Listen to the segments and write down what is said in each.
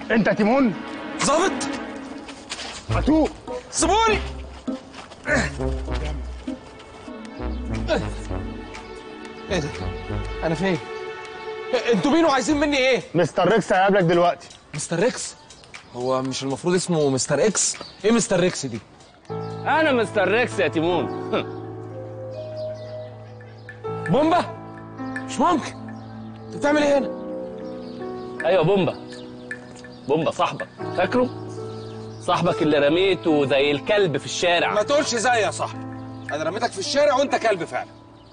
انت تيمون ظابط هتوق سيبوني ايه ده انا فين انتوا مين وعايزين مني ايه مستر ريكس هيقابلك دلوقتي مستر ريكس هو مش المفروض اسمه مستر اكس ايه مستر ريكس دي انا مستر ريكس يا تيمون بومبا مش ممكن انت بتعمل ايه هنا ايوه بومبا بومبا صاحبك فاكره صاحبك اللي رميته زي الكلب في الشارع ما تقولش زي يا صاحبي انا رميتك في الشارع وانت كلب فعلا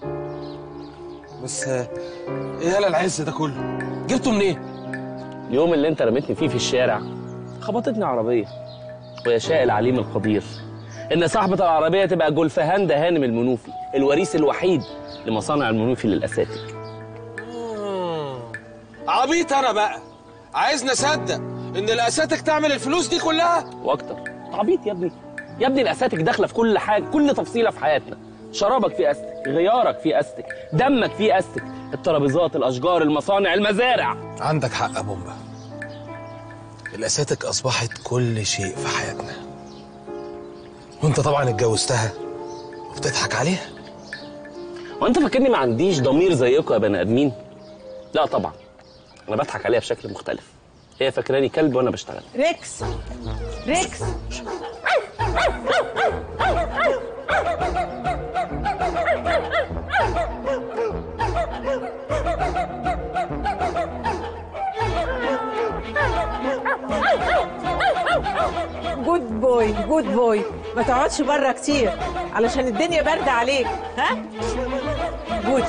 بس آه، ايه هلا العز ده كله جبته منين اليوم اللي انت رميتني فيه في الشارع خبطتني عربيه ويشاء العليم القدير ان صاحبة العربية تبقى جولفهان ده هانم المنوفي الوريث الوحيد لمصانع المنوفي للأساتك عبيط انا بقى عايزني اصدق ان الاساتك تعمل الفلوس دي كلها واكتر عبيط يا ابني يا ابني الاساتك داخله في كل حاجه كل تفصيله في حياتنا شرابك فيه استك غيارك فيه استك دمك فيه استك الترابيزات الاشجار المصانع المزارع عندك حق يا بومبا الاساتك اصبحت كل شيء في حياتنا وانت طبعا اتجوزتها وبتضحك عليها وانت فاكرني ما عنديش ضمير زيكم يا بني ادمين لا طبعا انا بضحك عليها بشكل مختلف هي فاكراني كلب وانا بشتغل ريكس ريكس جود بوي جود بوي ما تقعدش بره كتير علشان الدنيا بارده عليك ها جود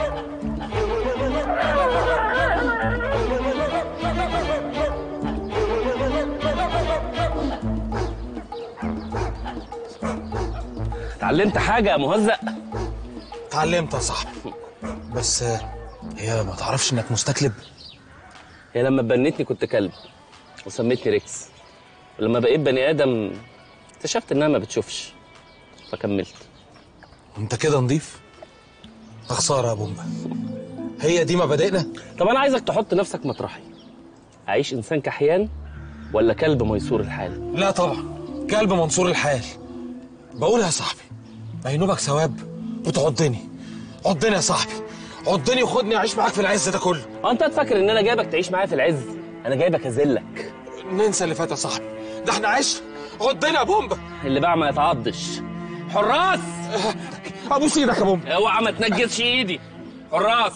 اتعلمت حاجه يا مهزأ اتعلمت يا صاحبي بس آه، هي ما تعرفش انك مستكلب هي لما بنتني كنت كلب وسميتني ريكس ولما بقيت بني ادم اكتشفت انها ما بتشوفش فكملت انت كده نضيف يا خساره يا بومبا هي دي مبادئنا طب انا عايزك تحط نفسك مطرحي اعيش انسان كحيان ولا كلب ميسور الحال لا طبعا كلب منصور الحال بقول يا صاحبي عينوبك ثواب وتعضني عضني يا صاحبي عضني وخدني اعيش معاك في العز ده كله هو انت هتفكر ان انا جايبك تعيش معايا في العز انا جايبك اذلك ننسى اللي فات يا صاحبي ده احنا عشنا عضني يا بومبا اللي باع ما يتعضش حراس ابوس ايدك يا بومبا اوعى ما تنجسش ايدي حراس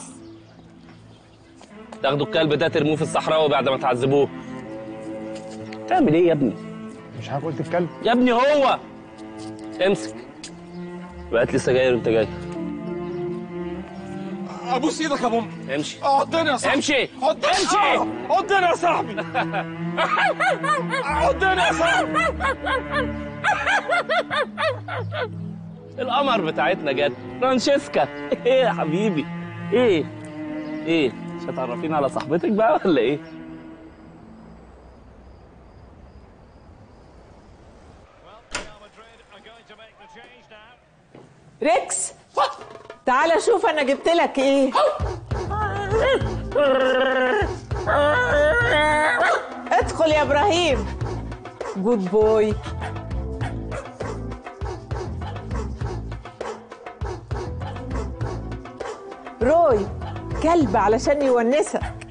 تاخدوا الكلب ده ترموه في الصحراء بعد ما تعذبوه تعمل ايه يا ابني مش حضرتك قلت الكلب يا ابني هو امسك وهات لي سجاير وانت جاي ابوس ايدك يا بومبا امشي عضني يا صاحبي امشي عضني امشي آه، عضني يا صاحبي عضني يا صاحبي القمر بتاعتنا جت فرانشيسكا ايه يا حبيبي ايه ايه مش هتعرفينا على صاحبتك بقى ولا ايه ريكس تعالى شوف انا جبت لك ايه ادخل يا ابراهيم جود بوي روي كلب علشان يونسك